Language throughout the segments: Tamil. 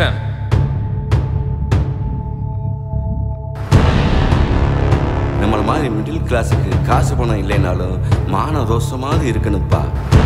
ஆக்ஷன் நம்மள மாதிரி மிடில் கிளாஸுக்கு காசு பணம் இல்லைனாலும் மான ரோசமாவது இருக்கணுப்பா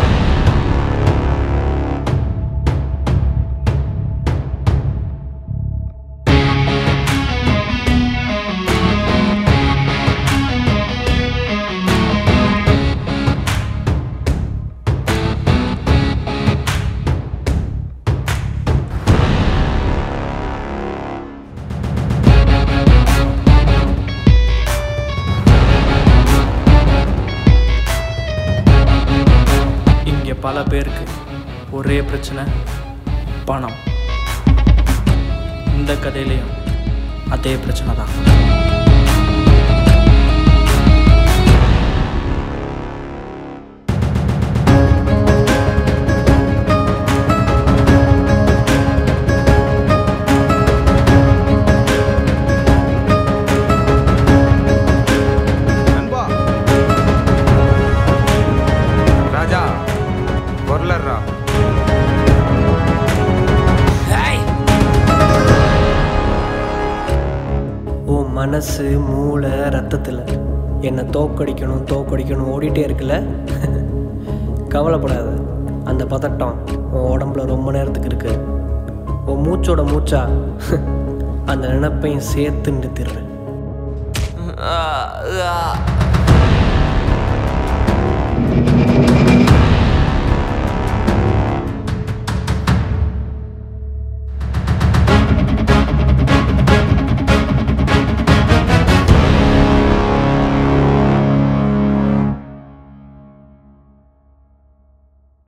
இங்கே பல பேருக்கு ஒரே பிரச்சனை பணம் இந்த கதையிலையும் அதே பிரச்சனை தான் நண்பா ராஜா பொருளர்ரா உன் மனசு மூளை ரத்தத்தில் என்னை தோக்கடிக்கணும் தோக்கடிக்கணும் ஓடிட்டே இருக்குல்ல கவலைப்படாத அந்த பதட்டம் உன் உடம்புல ரொம்ப நேரத்துக்கு இருக்கு உன் மூச்சோட மூச்சா அந்த நினைப்பையும் சேர்த்து நிறுத்திடுறேன்